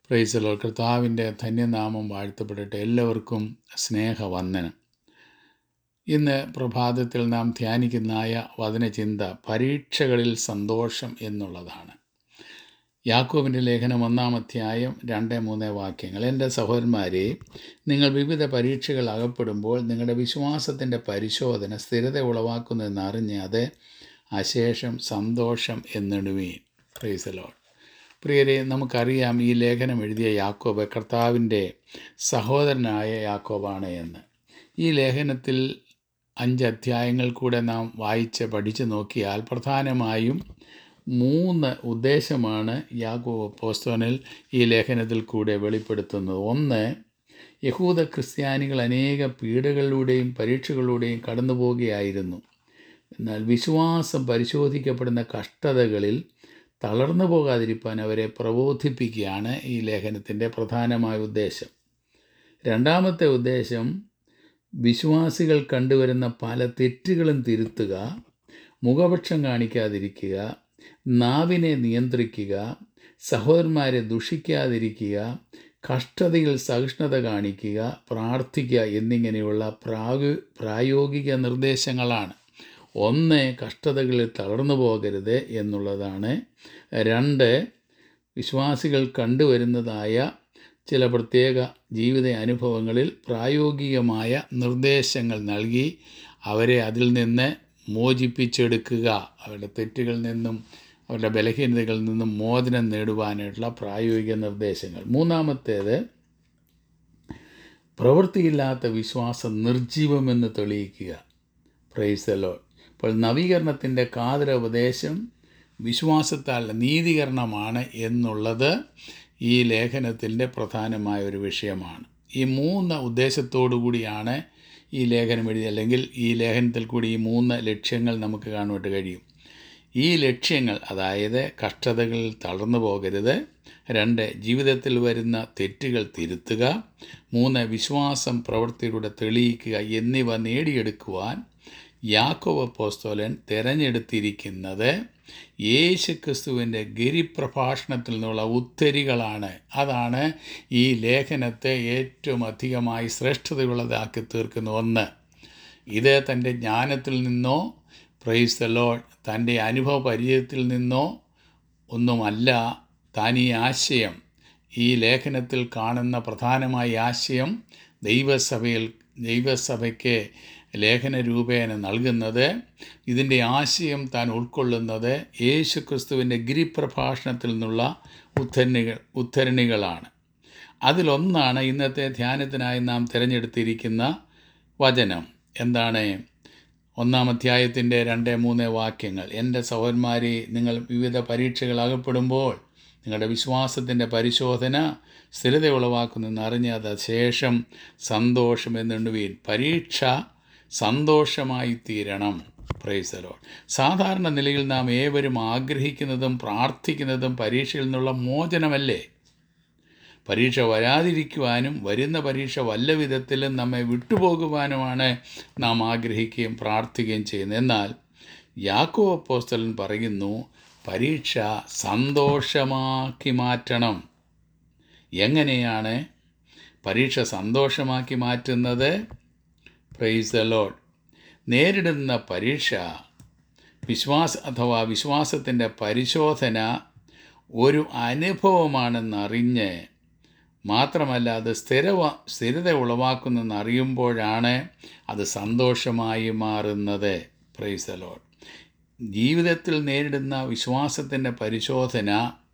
പ്രൈസലോ കർത്താവിൻ്റെ ധന്യനാമം വാഴ്ത്തപ്പെടട്ടെ എല്ലാവർക്കും സ്നേഹവന്ദനം ഇന്ന് പ്രഭാതത്തിൽ നാം ധ്യാനിക്കുന്നതായ വചനചിന്ത പരീക്ഷകളിൽ സന്തോഷം എന്നുള്ളതാണ് യാക്കോബിൻ്റെ ലേഖനം ഒന്നാം അധ്യായം രണ്ട് മൂന്ന് വാക്യങ്ങൾ എൻ്റെ സഹോദരന്മാരെ നിങ്ങൾ വിവിധ പരീക്ഷകൾ അകപ്പെടുമ്പോൾ നിങ്ങളുടെ വിശ്വാസത്തിൻ്റെ പരിശോധന സ്ഥിരത ഉളവാക്കുന്നെന്ന് അറിഞ്ഞ് അത് അശേഷം സന്തോഷം എന്നിടുവീൻ പ്രൈസലോൺ പ്രിയരെ നമുക്കറിയാം ഈ ലേഖനം എഴുതിയ യാക്കോബ് കർത്താവിൻ്റെ സഹോദരനായ യാക്കോബാണ് എന്ന് ഈ ലേഖനത്തിൽ അഞ്ച് അധ്യായങ്ങൾ കൂടെ നാം വായിച്ച് പഠിച്ചു നോക്കിയാൽ പ്രധാനമായും മൂന്ന് ഉദ്ദേശമാണ് യാക്കോബ് പോസ്തോനിൽ ഈ ലേഖനത്തിൽ കൂടെ വെളിപ്പെടുത്തുന്നത് ഒന്ന് യഹൂദ ക്രിസ്ത്യാനികൾ അനേക പീഡകളിലൂടെയും പരീക്ഷകളിലൂടെയും കടന്നു പോവുകയായിരുന്നു എന്നാൽ വിശ്വാസം പരിശോധിക്കപ്പെടുന്ന കഷ്ടതകളിൽ തളർന്നു പോകാതിരിക്കാൻ അവരെ പ്രബോധിപ്പിക്കുകയാണ് ഈ ലേഖനത്തിൻ്റെ പ്രധാനമായ ഉദ്ദേശം രണ്ടാമത്തെ ഉദ്ദേശം വിശ്വാസികൾ കണ്ടുവരുന്ന പല തെറ്റുകളും തിരുത്തുക മുഖപക്ഷം കാണിക്കാതിരിക്കുക നാവിനെ നിയന്ത്രിക്കുക സഹോദരന്മാരെ ദുഷിക്കാതിരിക്കുക കഷ്ടതയിൽ സഹിഷ്ണുത കാണിക്കുക പ്രാർത്ഥിക്കുക എന്നിങ്ങനെയുള്ള പ്രാഗ പ്രായോഗിക നിർദ്ദേശങ്ങളാണ് ഒന്ന് കഷ്ടതകളിൽ തളർന്നു പോകരുത് എന്നുള്ളതാണ് രണ്ട് വിശ്വാസികൾ കണ്ടുവരുന്നതായ ചില പ്രത്യേക ജീവിത അനുഭവങ്ങളിൽ പ്രായോഗികമായ നിർദ്ദേശങ്ങൾ നൽകി അവരെ അതിൽ നിന്ന് മോചിപ്പിച്ചെടുക്കുക അവരുടെ തെറ്റുകളിൽ നിന്നും അവരുടെ ബലഹീനതകളിൽ നിന്നും മോചനം നേടുവാനായിട്ടുള്ള പ്രായോഗിക നിർദ്ദേശങ്ങൾ മൂന്നാമത്തേത് പ്രവൃത്തിയില്ലാത്ത വിശ്വാസം നിർജീവമെന്ന് തെളിയിക്കുക പ്രൈസലോ ഇപ്പോൾ നവീകരണത്തിൻ്റെ കാതര ഉപദേശം വിശ്വാസത്താൽ നീതീകരണമാണ് എന്നുള്ളത് ഈ ലേഖനത്തിൻ്റെ പ്രധാനമായ ഒരു വിഷയമാണ് ഈ മൂന്ന് ഉദ്ദേശത്തോടു കൂടിയാണ് ഈ ലേഖനം എഴുതി അല്ലെങ്കിൽ ഈ ലേഖനത്തിൽ കൂടി ഈ മൂന്ന് ലക്ഷ്യങ്ങൾ നമുക്ക് കാണുവാൻ കഴിയും ഈ ലക്ഷ്യങ്ങൾ അതായത് കഷ്ടതകളിൽ തളർന്നു പോകരുത് രണ്ട് ജീവിതത്തിൽ വരുന്ന തെറ്റുകൾ തിരുത്തുക മൂന്ന് വിശ്വാസം പ്രവൃത്തിയിലൂടെ തെളിയിക്കുക എന്നിവ നേടിയെടുക്കുവാൻ യാക്കോബ പോസ്തോലൻ തിരഞ്ഞെടുത്തിരിക്കുന്നത് യേശു ക്രിസ്തുവിൻ്റെ ഗിരിപ്രഭാഷണത്തിൽ നിന്നുള്ള ഉത്തരികളാണ് അതാണ് ഈ ലേഖനത്തെ ഏറ്റവും അധികമായി ശ്രേഷ്ഠതയുള്ളതാക്കി തീർക്കുന്ന ഒന്ന് ഇത് തൻ്റെ ജ്ഞാനത്തിൽ നിന്നോ പ്രൈസ്തലോ തൻ്റെ അനുഭവ പരിചയത്തിൽ നിന്നോ ഒന്നുമല്ല താൻ ഈ ആശയം ഈ ലേഖനത്തിൽ കാണുന്ന പ്രധാനമായ ആശയം ദൈവസഭയിൽ ദൈവസഭയ്ക്ക് ലേഖന രൂപേണ നൽകുന്നത് ഇതിൻ്റെ ആശയം താൻ ഉൾക്കൊള്ളുന്നത് യേശു ക്രിസ്തുവിൻ്റെ ഗിരിപ്രഭാഷണത്തിൽ നിന്നുള്ള ഉദ്ധരണികൾ ഉദ്ധരണികളാണ് അതിലൊന്നാണ് ഇന്നത്തെ ധ്യാനത്തിനായി നാം തിരഞ്ഞെടുത്തിരിക്കുന്ന വചനം എന്താണ് ഒന്നാം അധ്യായത്തിൻ്റെ രണ്ട് മൂന്ന് വാക്യങ്ങൾ എൻ്റെ സഹോദരന്മാരെ നിങ്ങൾ വിവിധ പരീക്ഷകൾ അകപ്പെടുമ്പോൾ നിങ്ങളുടെ വിശ്വാസത്തിൻ്റെ പരിശോധന സ്ഥിരത ഉളവാക്കുന്നെന്ന് അറിഞ്ഞ് അത് ശേഷം സന്തോഷം എന്നുണ്ടുവീൻ പരീക്ഷ സന്തോഷമായി തീരണം പ്രൈസലോ സാധാരണ നിലയിൽ നാം ഏവരും ആഗ്രഹിക്കുന്നതും പ്രാർത്ഥിക്കുന്നതും പരീക്ഷയിൽ നിന്നുള്ള മോചനമല്ലേ പരീക്ഷ വരാതിരിക്കുവാനും വരുന്ന പരീക്ഷ വല്ല വിധത്തിലും നമ്മെ വിട്ടുപോകുവാനുമാണ് നാം ആഗ്രഹിക്കുകയും പ്രാർത്ഥിക്കുകയും ചെയ്യുന്നത് എന്നാൽ യാക്കോ അപ്പോസ്തലൻ പറയുന്നു പരീക്ഷ സന്തോഷമാക്കി മാറ്റണം എങ്ങനെയാണ് പരീക്ഷ സന്തോഷമാക്കി മാറ്റുന്നത് പ്രൈസ് ദ ലോഡ് നേരിടുന്ന പരീക്ഷ വിശ്വാസ അഥവാ വിശ്വാസത്തിൻ്റെ പരിശോധന ഒരു അനുഭവമാണെന്നറിഞ്ഞ് മാത്രമല്ല അത് സ്ഥിര സ്ഥിരത ഉളവാക്കുന്നെന്ന് അറിയുമ്പോഴാണ് അത് സന്തോഷമായി മാറുന്നത് പ്രൈസ് ദ ലോഡ് ജീവിതത്തിൽ നേരിടുന്ന വിശ്വാസത്തിൻ്റെ പരിശോധന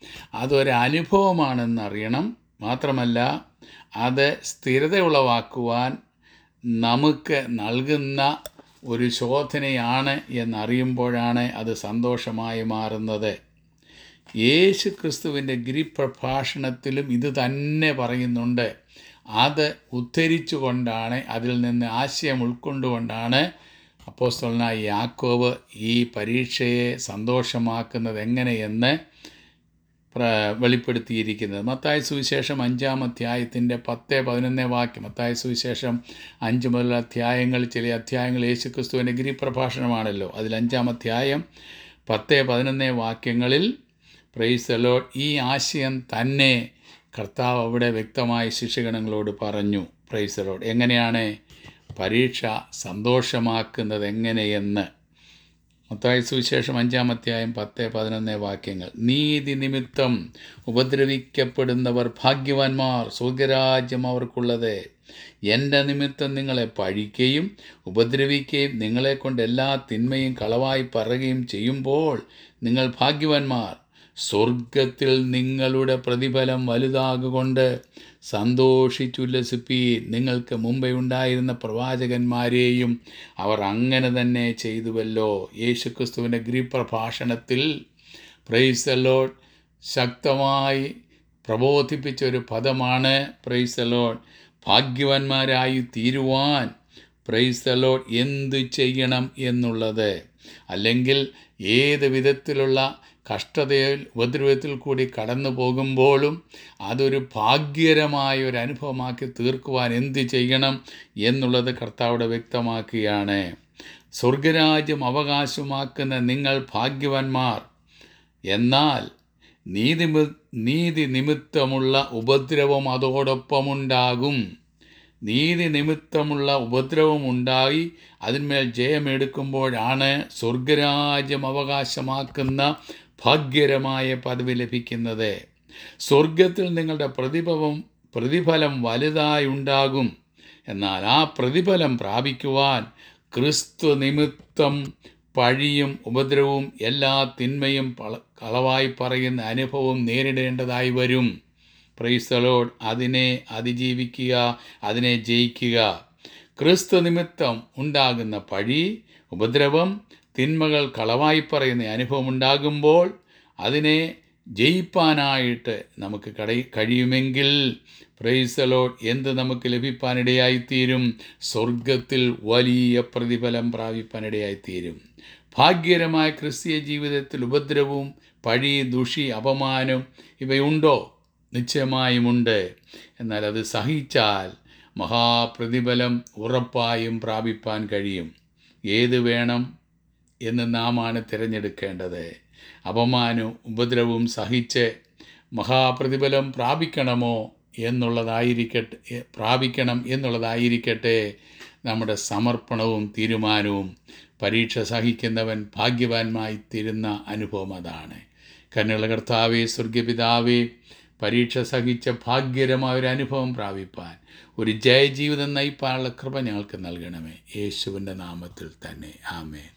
അതൊരനുഭവമാണെന്നറിയണം മാത്രമല്ല അത് സ്ഥിരത ഉളവാക്കുവാൻ നമുക്ക് നൽകുന്ന ഒരു ശോധനയാണ് എന്നറിയുമ്പോഴാണ് അത് സന്തോഷമായി മാറുന്നത് യേശു ക്രിസ്തുവിൻ്റെ ഗിരിപ്രഭാഷണത്തിലും ഇത് തന്നെ പറയുന്നുണ്ട് അത് ഉദ്ധരിച്ചുകൊണ്ടാണ് അതിൽ നിന്ന് ആശയം ഉൾക്കൊണ്ടുകൊണ്ടാണ് അപ്പോസ്തലനായ യാക്കോവ് ഈ പരീക്ഷയെ സന്തോഷമാക്കുന്നത് എങ്ങനെയെന്ന് പ്ര വെളിപ്പെടുത്തിയിരിക്കുന്നത് മത്തായ സുവിശേഷം അഞ്ചാം അധ്യായത്തിൻ്റെ പത്ത് പതിനൊന്ന് വാക്യം മത്തായ സുവിശേഷം അഞ്ച് മുതൽ അധ്യായങ്ങൾ ചില അധ്യായങ്ങൾ യേശുക്രിസ്തുവിൻ്റെ ഗിരിപ്രഭാഷണമാണല്ലോ അതിൽ അഞ്ചാം അധ്യായം പത്ത് പതിനൊന്ന് വാക്യങ്ങളിൽ പ്രൈസ് അലോട്ട് ഈ ആശയം തന്നെ കർത്താവ് അവിടെ വ്യക്തമായി ശിഷ്യഗണങ്ങളോട് പറഞ്ഞു പ്രൈസലോട് എങ്ങനെയാണ് പരീക്ഷ സന്തോഷമാക്കുന്നത് എങ്ങനെയെന്ന് മത്തായ സുവിശേഷം അഞ്ചാമത്തെയായും പത്ത് പതിനൊന്ന് വാക്യങ്ങൾ നീതി നിമിത്തം ഉപദ്രവിക്കപ്പെടുന്നവർ ഭാഗ്യവാന്മാർ സ്വർഗരാജ്യം അവർക്കുള്ളത് എൻ്റെ നിമിത്തം നിങ്ങളെ പഴിക്കുകയും ഉപദ്രവിക്കുകയും നിങ്ങളെക്കൊണ്ട് എല്ലാ തിന്മയും കളവായി പറയുകയും ചെയ്യുമ്പോൾ നിങ്ങൾ ഭാഗ്യവാന്മാർ സ്വർഗത്തിൽ നിങ്ങളുടെ പ്രതിഫലം വലുതാകൊണ്ട് സന്തോഷിച്ചുല്ലസിപ്പീൻ നിങ്ങൾക്ക് മുമ്പേ ഉണ്ടായിരുന്ന പ്രവാചകന്മാരെയും അവർ അങ്ങനെ തന്നെ ചെയ്തുവല്ലോ യേശുക്രിസ്തുവിൻ്റെ ഗിരിപ്രഭാഷണത്തിൽ പ്രൈസലോഡ് ശക്തമായി പ്രബോധിപ്പിച്ച ഒരു പദമാണ് പ്രൈസലോഡ് ഭാഗ്യവാന്മാരായി തീരുവാൻ പ്രൈസലോഡ് എന്തു ചെയ്യണം എന്നുള്ളത് അല്ലെങ്കിൽ ഏത് വിധത്തിലുള്ള കഷ്ടതയിൽ ഉപദ്രവത്തിൽ കൂടി കടന്നു പോകുമ്പോഴും അതൊരു ഭാഗ്യകരമായ ഒരു അനുഭവമാക്കി തീർക്കുവാൻ എന്ത് ചെയ്യണം എന്നുള്ളത് കർത്താവിടെ വ്യക്തമാക്കുകയാണ് സ്വർഗരാജ്യം അവകാശമാക്കുന്ന നിങ്ങൾ ഭാഗ്യവാന്മാർ എന്നാൽ നീതി നീതി നിമിത്തമുള്ള ഉപദ്രവം അതോടൊപ്പമുണ്ടാകും നീതി നിമിത്തമുള്ള ഉപദ്രവം ഉണ്ടായി അതിന്മേൽ ജയമെടുക്കുമ്പോഴാണ് സ്വർഗരാജ്യം അവകാശമാക്കുന്ന ഭാഗ്യകരമായ പദവി ലഭിക്കുന്നത് സ്വർഗത്തിൽ നിങ്ങളുടെ പ്രതിഭവം പ്രതിഫലം വലുതായി ഉണ്ടാകും എന്നാൽ ആ പ്രതിഫലം പ്രാപിക്കുവാൻ ക്രിസ്തു നിമിത്തം പഴിയും ഉപദ്രവവും എല്ലാ തിന്മയും പള- കളവായി പറയുന്ന അനുഭവം നേരിടേണ്ടതായി വരും പ്രൈസലോഡ് അതിനെ അതിജീവിക്കുക അതിനെ ജയിക്കുക ക്രിസ്തു നിമിത്തം ഉണ്ടാകുന്ന പഴി ഉപദ്രവം തിന്മകൾ കളവായി പറയുന്ന അനുഭവം ഉണ്ടാകുമ്പോൾ അതിനെ ജയിപ്പാനായിട്ട് നമുക്ക് കട കഴിയുമെങ്കിൽ പ്രൈസലോഡ് എന്ത് നമുക്ക് ലഭിപ്പാനിടയായിത്തീരും സ്വർഗത്തിൽ വലിയ പ്രതിഫലം പ്രാപിപ്പാനിടയായിത്തീരും ഭാഗ്യകരമായ ക്രിസ്തീയ ജീവിതത്തിൽ ഉപദ്രവവും പഴി ദുഷി അപമാനം ഇവയുണ്ടോ നിശ്ചയമായുമുണ്ട് എന്നാൽ അത് സഹിച്ചാൽ മഹാപ്രതിഫലം ഉറപ്പായും പ്രാപിപ്പാൻ കഴിയും ഏത് വേണം എന്ന് നാമാണ് തിരഞ്ഞെടുക്കേണ്ടത് അപമാനവും ഉപദ്രവവും സഹിച്ച് മഹാപ്രതിഫലം പ്രാപിക്കണമോ എന്നുള്ളതായിരിക്കട്ടെ പ്രാപിക്കണം എന്നുള്ളതായിരിക്കട്ടെ നമ്മുടെ സമർപ്പണവും തീരുമാനവും പരീക്ഷ സഹിക്കുന്നവൻ ഭാഗ്യവാന്മായി തീരുന്ന അനുഭവം അതാണ് കന്നുള്ള കർത്താവേ സ്വർഗപിതാവേ പരീക്ഷ സഹിച്ച ഭാഗ്യകരമായ ഒരു അനുഭവം പ്രാപിപ്പാൻ ഒരു ജയജീവിതം നയിപ്പാനുള്ള കൃപ ഞങ്ങൾക്ക് നൽകണമേ യേശുവിൻ്റെ നാമത്തിൽ തന്നെ ആമേൻ